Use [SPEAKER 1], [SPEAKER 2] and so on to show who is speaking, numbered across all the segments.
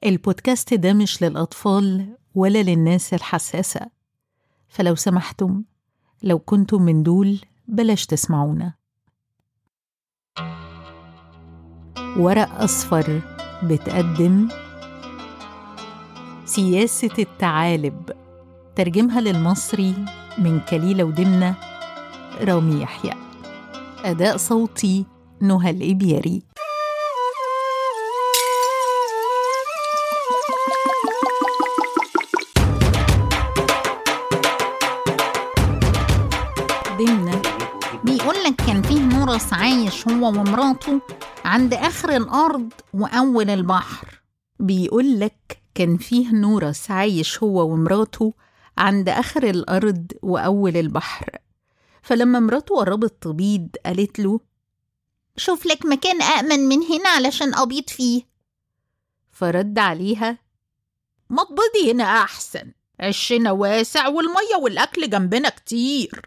[SPEAKER 1] البودكاست ده مش للأطفال ولا للناس الحساسة فلو سمحتم لو كنتم من دول بلاش تسمعونا ورق أصفر بتقدم سياسة التعالب ترجمها للمصري من كليلة ودمنة رامي يحيى أداء صوتي نهى الإبياري دمنة
[SPEAKER 2] بيقول لك كان فيه نورس عايش هو ومراته عند آخر الأرض وأول البحر
[SPEAKER 1] بيقول لك كان فيه نورس عايش هو ومراته عند آخر الأرض وأول البحر فلما مراته قربت تبيض قالت له
[SPEAKER 2] شوف لك مكان أأمن من هنا علشان أبيض فيه
[SPEAKER 1] فرد عليها
[SPEAKER 3] ما تبيضي هنا أحسن عشنا واسع والمية والأكل جنبنا كتير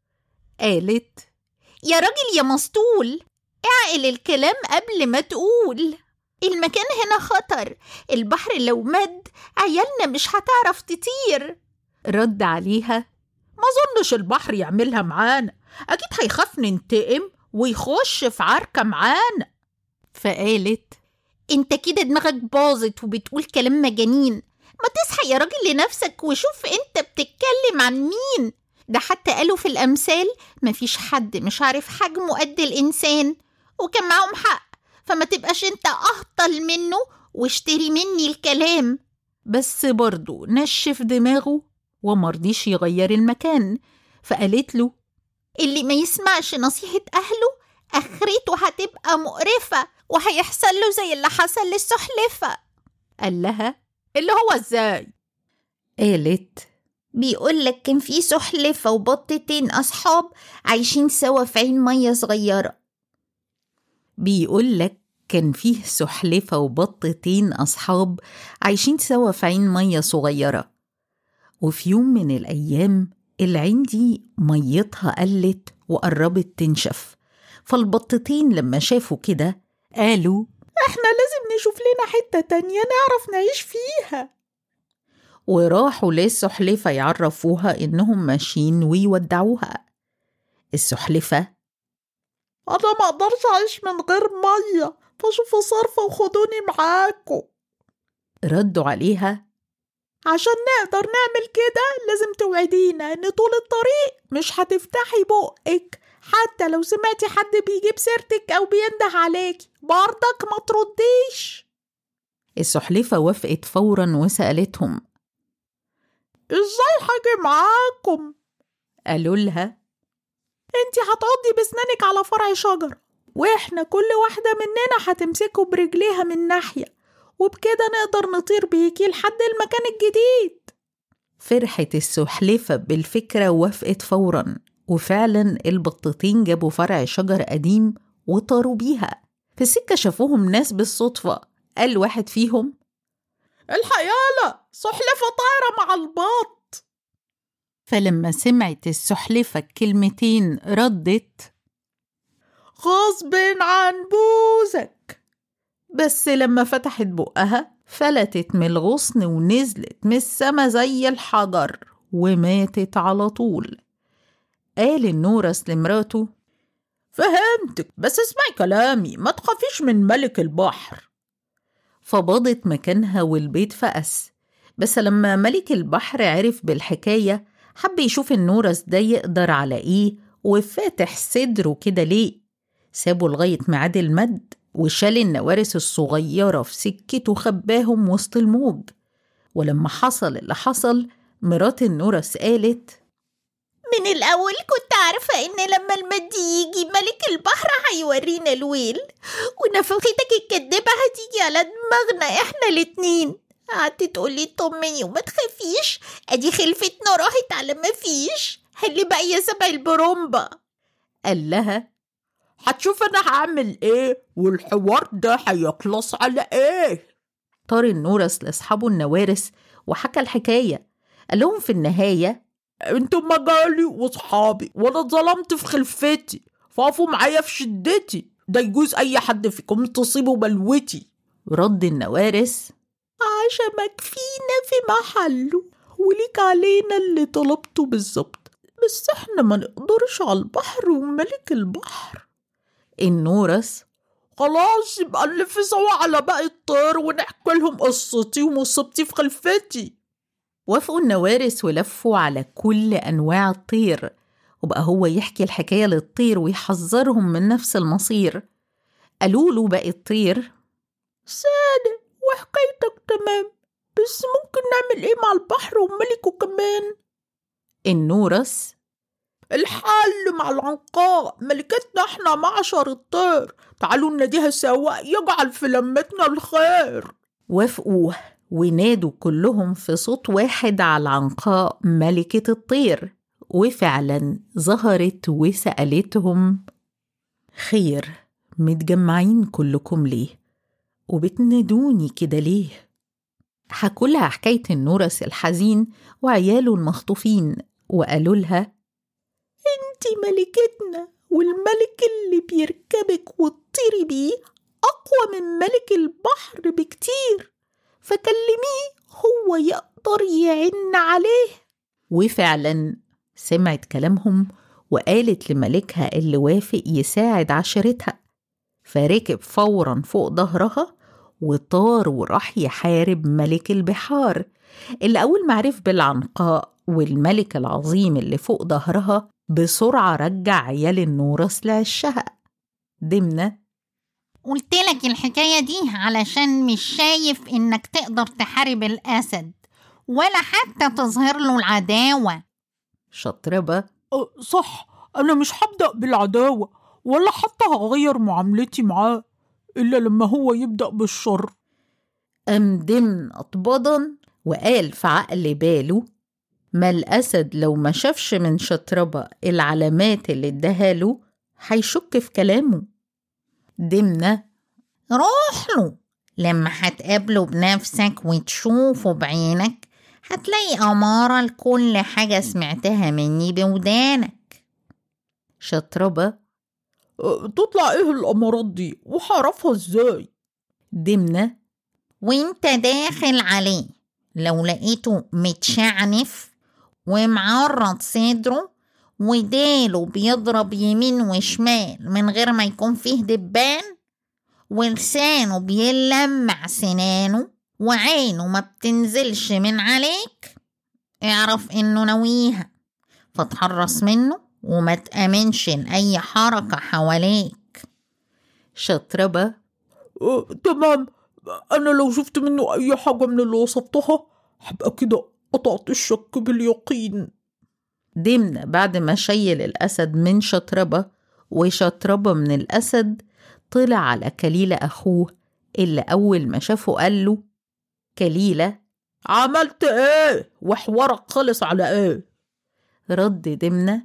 [SPEAKER 1] قالت
[SPEAKER 2] يا راجل يا مسطول اعقل الكلام قبل ما تقول المكان هنا خطر البحر لو مد عيالنا مش هتعرف تطير
[SPEAKER 1] رد عليها
[SPEAKER 3] ما ظنش البحر يعملها معانا أكيد هيخاف ننتقم ويخش في عركة معانا
[SPEAKER 1] فقالت
[SPEAKER 2] انت كده دماغك باظت وبتقول كلام مجانين ما تصحى يا راجل لنفسك وشوف انت بتتكلم عن مين ده حتى قالوا في الأمثال مفيش حد مش عارف حجمه قد الإنسان وكان معاهم حق فما تبقاش انت أهطل منه واشتري مني الكلام
[SPEAKER 1] بس برضه نشف دماغه ومرضيش يغير المكان فقالت له
[SPEAKER 2] اللي ما يسمعش نصيحة أهله آخرته هتبقى مقرفة وهيحصل له زي اللي حصل للسحلفة
[SPEAKER 1] قال لها
[SPEAKER 3] اللي هو إزاي
[SPEAKER 1] قالت
[SPEAKER 2] بيقول لك كان في سحلفة وبطتين أصحاب عايشين سوا في عين مية صغيرة
[SPEAKER 1] بيقول لك كان فيه سحلفة وبطتين أصحاب عايشين سوا في عين مية صغيرة وفي يوم من الأيام العين دي ميتها قلت وقربت تنشف فالبطتين لما شافوا كده قالوا
[SPEAKER 3] احنا لازم نشوف لنا حتة تانية نعرف نعيش فيها
[SPEAKER 1] وراحوا للسحلفة يعرفوها إنهم ماشيين ويودعوها السحلفة
[SPEAKER 3] أنا ما أقدرش أعيش من غير مية فشوفوا صرفة وخدوني معاكم
[SPEAKER 1] ردوا عليها
[SPEAKER 3] عشان نقدر نعمل كده لازم توعدينا إن طول الطريق مش هتفتحي بقك حتى لو سمعتي حد بيجيب سيرتك أو بينده عليكي برضك ما ترديش
[SPEAKER 1] السحلفة وافقت فورا وسألتهم
[SPEAKER 3] ازاي حاجة معاكم
[SPEAKER 1] قالوا لها
[SPEAKER 3] انتي هتعضي بسنانك على فرع شجرة واحنا كل واحدة مننا هتمسكه برجليها من ناحية وبكده نقدر نطير بيكي لحد المكان الجديد
[SPEAKER 1] فرحت السحلفة بالفكرة ووافقت فورا وفعلا البطتين جابوا فرع شجر قديم وطاروا بيها في السكة شافوهم ناس بالصدفة قال واحد فيهم
[SPEAKER 3] الحيالة سحلفة طايرة مع البط
[SPEAKER 1] فلما سمعت السحلفة الكلمتين ردت
[SPEAKER 3] غصب عن بوزك
[SPEAKER 1] بس لما فتحت بقها فلتت من الغصن ونزلت من السما زي الحجر وماتت على طول قال النورس لمراته
[SPEAKER 3] فهمتك بس اسمعي كلامي ما تخافيش من ملك البحر
[SPEAKER 1] فباضت مكانها والبيت فقس بس لما ملك البحر عرف بالحكاية حب يشوف النورس ده يقدر على ايه وفاتح صدره كده ليه سابه لغاية ميعاد المد وشال النوارس الصغيرة في سكته خباهم وسط الموج ولما حصل اللي حصل مرات النورس قالت
[SPEAKER 2] من الأول كنت عارفة إن لما المد يجي ملك البحر هيورينا الويل ونفختك الكدابة هتيجي على دماغنا إحنا الاتنين قعدت تقولي طمني وما تخافيش أدي خلفتنا راحت على ما فيش هل بقى يا سبع البرومبا
[SPEAKER 1] قال لها
[SPEAKER 3] هتشوف أنا هعمل إيه والحوار ده هيخلص على إيه
[SPEAKER 1] طار النورس لأصحابه النوارس وحكى الحكاية قال لهم في النهاية
[SPEAKER 3] انتم مجالي وصحابي وانا اتظلمت في خلفتي فقفوا معايا في شدتي ده يجوز اي حد فيكم تصيبه بلوتي
[SPEAKER 1] رد النوارس
[SPEAKER 3] عشمك فينا في محله وليك علينا اللي طلبته بالظبط بس احنا ما نقدرش على البحر وملك البحر
[SPEAKER 1] النورس
[SPEAKER 3] خلاص يبقى نلف سوا على باقي الطير ونحكي لهم قصتي ومصيبتي في خلفتي
[SPEAKER 1] وافقوا النوارس ولفوا على كل أنواع الطير وبقى هو يحكي الحكاية للطير ويحذرهم من نفس المصير قالوا له باقي الطير
[SPEAKER 3] سادة وحكايتك تمام بس ممكن نعمل ايه مع البحر وملكه كمان
[SPEAKER 1] النورس
[SPEAKER 3] الحل مع العنقاء ملكتنا احنا معشر الطير تعالوا نناديها سوا يجعل في لمتنا الخير
[SPEAKER 1] وافقوا ونادوا كلهم في صوت واحد على العنقاء ملكة الطير وفعلا ظهرت وسألتهم خير متجمعين كلكم ليه وبتنادوني كده ليه حكوا لها حكاية النورس الحزين وعياله المخطوفين وقالوا لها
[SPEAKER 3] انتي ملكتنا والملك اللي بيركبك وتطيري بيه أقوى من ملك البحر بكتير فكلميه هو يقدر يعن عليه
[SPEAKER 1] وفعلا سمعت كلامهم وقالت لملكها اللي وافق يساعد عشيرتها فركب فورا فوق ظهرها وطار وراح يحارب ملك البحار اللي أول ما عرف بالعنقاء والملك العظيم اللي فوق ظهرها بسرعة رجع عيال النورس لعشها دمنة
[SPEAKER 2] قلت لك الحكاية دي علشان مش شايف إنك تقدر تحارب الأسد ولا حتى تظهر له العداوة
[SPEAKER 1] شطربة
[SPEAKER 3] أه صح أنا مش هبدأ بالعداوة ولا حتى هغير معاملتي معاه إلا لما هو يبدأ بالشر
[SPEAKER 1] قام دمن أطبضا وقال في عقل باله ما الأسد لو ما شافش من شطربة العلامات اللي اداها هيشك في كلامه دمنة
[SPEAKER 2] روح له لما هتقابله بنفسك وتشوفه بعينك هتلاقي أمارة لكل حاجة سمعتها مني بودانك
[SPEAKER 1] شطربة
[SPEAKER 3] أه تطلع إيه الأمارات دي وهعرفها إزاي
[SPEAKER 1] دمنة
[SPEAKER 2] وانت داخل عليه لو لقيته متشعنف ومعرض صدره وديله بيضرب يمين وشمال من غير ما يكون فيه دبان ولسانه بيلمع سنانه وعينه ما بتنزلش من عليك اعرف انه ناويها فتحرص منه وما تأمنش لأي حركة حواليك
[SPEAKER 1] شطربة
[SPEAKER 3] أه تمام أنا لو شفت منه أي حاجة من اللي وصفتها هبقى كده قطعت الشك باليقين
[SPEAKER 1] دمنة بعد ما شيل الأسد من شطربة وشطربة من الأسد طلع على كليلة أخوه اللي أول ما شافه قال له كليلة
[SPEAKER 3] عملت إيه وحوارك خلص على إيه
[SPEAKER 1] رد دمنة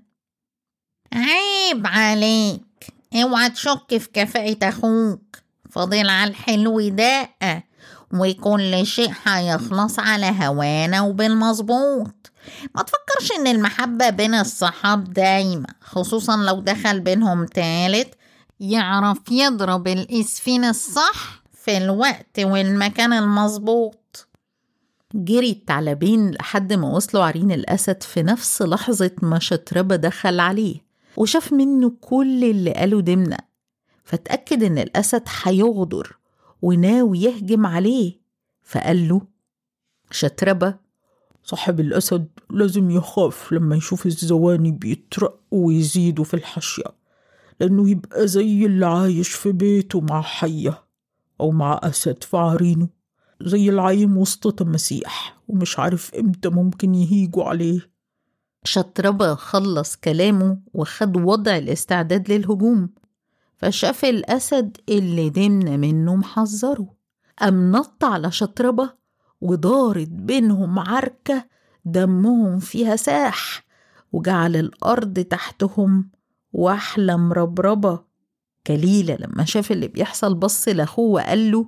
[SPEAKER 2] عيب عليك اوعى تشك في كفاءة أخوك فاضل على الحلو دقة وكل شيء هيخلص على هوانا وبالمظبوط ما تفكرش ان المحبة بين الصحاب دايما خصوصا لو دخل بينهم تالت يعرف يضرب الإسفين الصح في الوقت والمكان المظبوط
[SPEAKER 1] جري الثعلبين لحد ما وصلوا عرين الأسد في نفس لحظة ما شطربة دخل عليه وشاف منه كل اللي قاله دمنة فاتأكد إن الأسد هيغدر وناوي يهجم عليه فقال له شطربة
[SPEAKER 3] صاحب الأسد لازم يخاف لما يشوف الزواني بيترقوا ويزيدوا في الحشية لأنه يبقى زي اللي عايش في بيته مع حية أو مع أسد في عرينه زي العايم وسط تماسيح ومش عارف إمتى ممكن يهيجوا عليه
[SPEAKER 1] شطربة خلص كلامه وخد وضع الاستعداد للهجوم فشاف الأسد اللي دمنا منه محذره قام نط على شطربة ودارت بينهم عركة دمهم فيها ساح وجعل الأرض تحتهم واحلة مربربة كليلة لما شاف اللي بيحصل بص لأخوه وقال له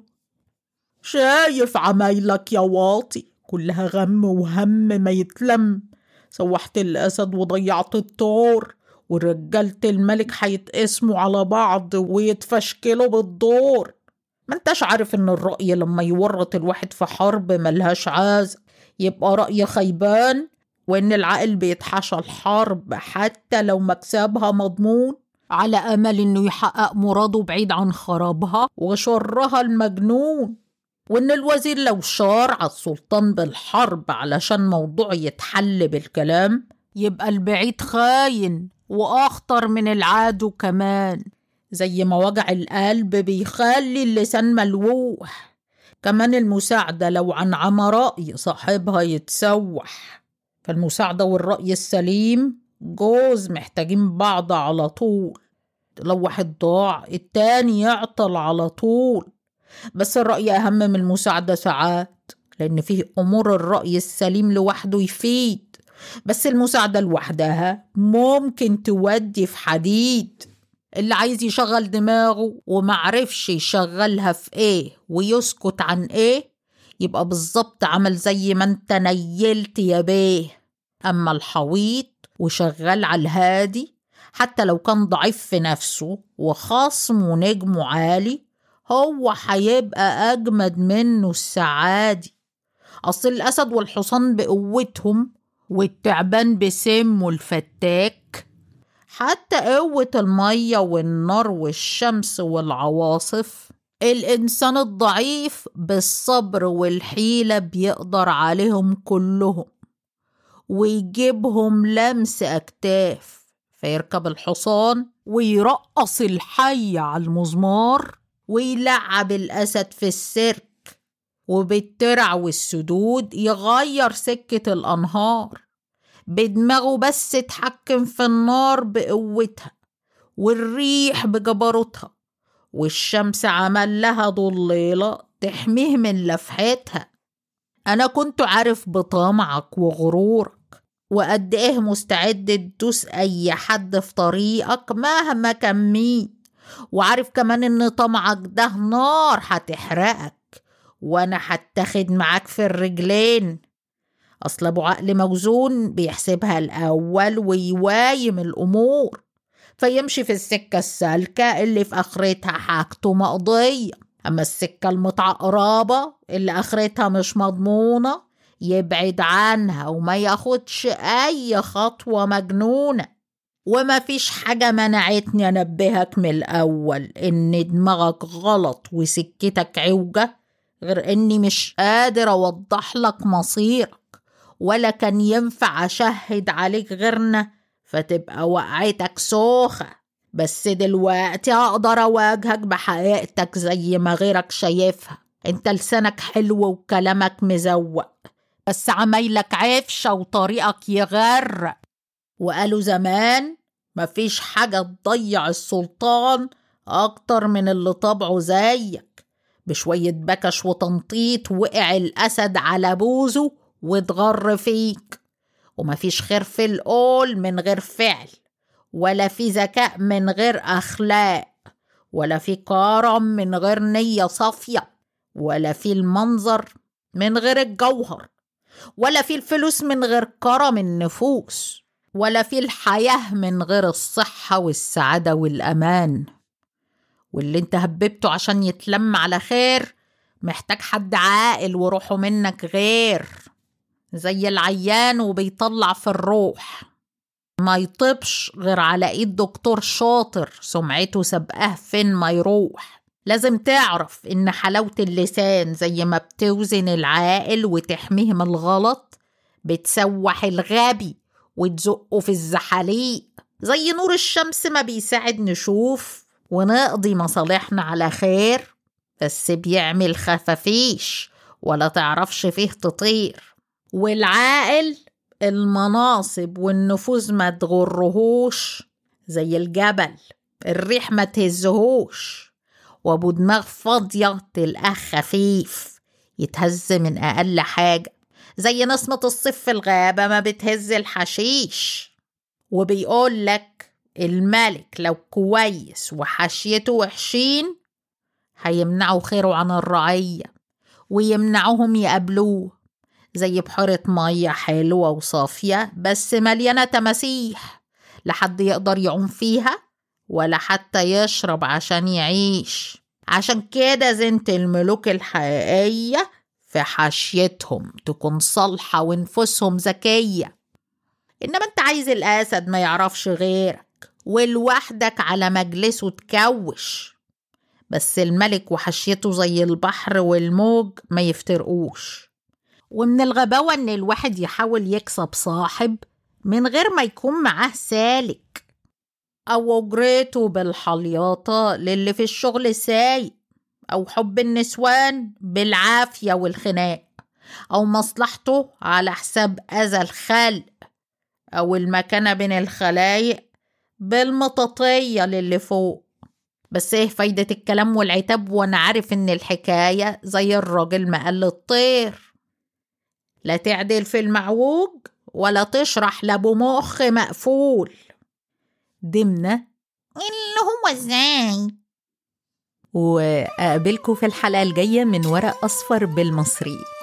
[SPEAKER 3] شايف عمايلك يا واطي كلها غم وهم ما يتلم سوحت الأسد وضيعت الطور ورجالة الملك هيتقسموا على بعض ويتفشكلوا بالدور ما انتش عارف ان الرأي لما يورط الواحد في حرب ملهاش عاز يبقى رأي خيبان وان العقل بيتحاشى الحرب حتى لو مكسبها مضمون
[SPEAKER 1] على أمل إنه يحقق مراده بعيد عن خرابها
[SPEAKER 3] وشرها المجنون وإن الوزير لو شار على السلطان بالحرب علشان موضوع يتحل بالكلام
[SPEAKER 1] يبقى البعيد خاين وأخطر من العدو كمان
[SPEAKER 3] زي ما وجع القلب بيخلي اللسان ملوح كمان المساعدة لو عن عمى رأي صاحبها يتسوح فالمساعدة والرأي السليم جوز محتاجين بعض على طول لو واحد ضاع التاني يعطل على طول بس الرأي أهم من المساعدة ساعات لأن فيه أمور الرأي السليم لوحده يفيد بس المساعدة لوحدها ممكن تودي في حديد اللي عايز يشغل دماغه ومعرفش يشغلها في ايه ويسكت عن ايه يبقى بالظبط عمل زي ما انت نيلت يا بيه اما الحويط وشغال على الهادي حتى لو كان ضعيف في نفسه وخصم ونجمه عالي هو هيبقى أجمد منه السعادي أصل الأسد والحصان بقوتهم والتعبان بسمه الفتاك حتى قوة المية والنار والشمس والعواصف الإنسان الضعيف بالصبر والحيلة بيقدر عليهم كلهم ويجيبهم لمس أكتاف فيركب الحصان
[SPEAKER 1] ويرقص الحي على المزمار
[SPEAKER 3] ويلعب الأسد في السيرك وبالترع والسدود يغير سكة الأنهار بدماغه بس اتحكم في النار بقوتها والريح بجبروتها والشمس عمل لها ضليلة تحميه من لفحتها أنا كنت عارف بطمعك وغرورك وقد إيه مستعد تدوس أي حد في طريقك مهما كان مين وعارف كمان إن طمعك ده نار هتحرقك وأنا هتاخد معاك في الرجلين أصل أبو عقل موزون بيحسبها الأول ويوايم الأمور فيمشي في السكة السالكة اللي في آخرتها حاجته مقضية أما السكة المتعقربة اللي آخرتها مش مضمونة يبعد عنها وما ياخدش أي خطوة مجنونة وما فيش حاجة منعتني أنبهك من الأول إن دماغك غلط وسكتك عوجة غير إني مش قادر أوضح لك مصيرك ولا كان ينفع أشهد عليك غيرنا فتبقى وقعتك سوخة بس دلوقتي أقدر أواجهك بحقيقتك زي ما غيرك شايفها انت لسانك حلو وكلامك مزوق بس عمايلك عفشة وطريقك يغرق وقالوا زمان مفيش حاجة تضيع السلطان أكتر من اللي طبعه زيك بشوية بكش وتنطيط وقع الأسد على بوزه واتغر فيك ومفيش خير في القول من غير فعل ولا في ذكاء من غير أخلاق ولا في كرم من غير نية صافية ولا في المنظر من غير الجوهر ولا في الفلوس من غير كرم النفوس ولا في الحياة من غير الصحة والسعادة والأمان واللي انت هببته عشان يتلم على خير محتاج حد عاقل وروحه منك غير زي العيان وبيطلع في الروح ما يطبش غير على ايد دكتور شاطر سمعته سبقاه فين ما يروح لازم تعرف ان حلاوة اللسان زي ما بتوزن العاقل وتحميه من الغلط بتسوح الغبي وتزقه في الزحاليق زي نور الشمس ما بيساعد نشوف ونقضي مصالحنا على خير بس بيعمل خفافيش ولا تعرفش فيه تطير والعاقل المناصب والنفوذ ما تغرهوش زي الجبل الريح ما تهزهوش وابو دماغ فاضية تلقاه خفيف يتهز من أقل حاجة زي نسمة الصيف في الغابة ما بتهز الحشيش وبيقول لك الملك لو كويس وحاشيته وحشين هيمنعوا خيره عن الرعية ويمنعوهم يقابلوه زي بحيرة مية حلوة وصافية بس مليانة تماسيح لحد يقدر يعوم فيها ولا حتى يشرب عشان يعيش
[SPEAKER 1] عشان كده زينة الملوك الحقيقية في حاشيتهم تكون صالحة ونفوسهم ذكية إنما أنت عايز الأسد ما يعرفش غيرك ولوحدك على مجلسه تكوش بس الملك وحشيته زي البحر والموج ما يفترقوش ومن الغباوة إن الواحد يحاول يكسب صاحب من غير ما يكون معاه سالك أو أجرته بالحلياطة للي في الشغل سايق أو حب النسوان بالعافية والخناق أو مصلحته على حساب أذى الخلق أو المكانة بين الخلايق بالمطاطية للي فوق بس ايه فايدة الكلام والعتاب وانا عارف ان الحكاية زي الراجل ما قال للطير لا تعدل في المعوج ولا تشرح لابو مخ مقفول دمنا
[SPEAKER 2] اللي هو ازاي
[SPEAKER 1] وأقابلكم في الحلقة الجاية من ورق أصفر بالمصري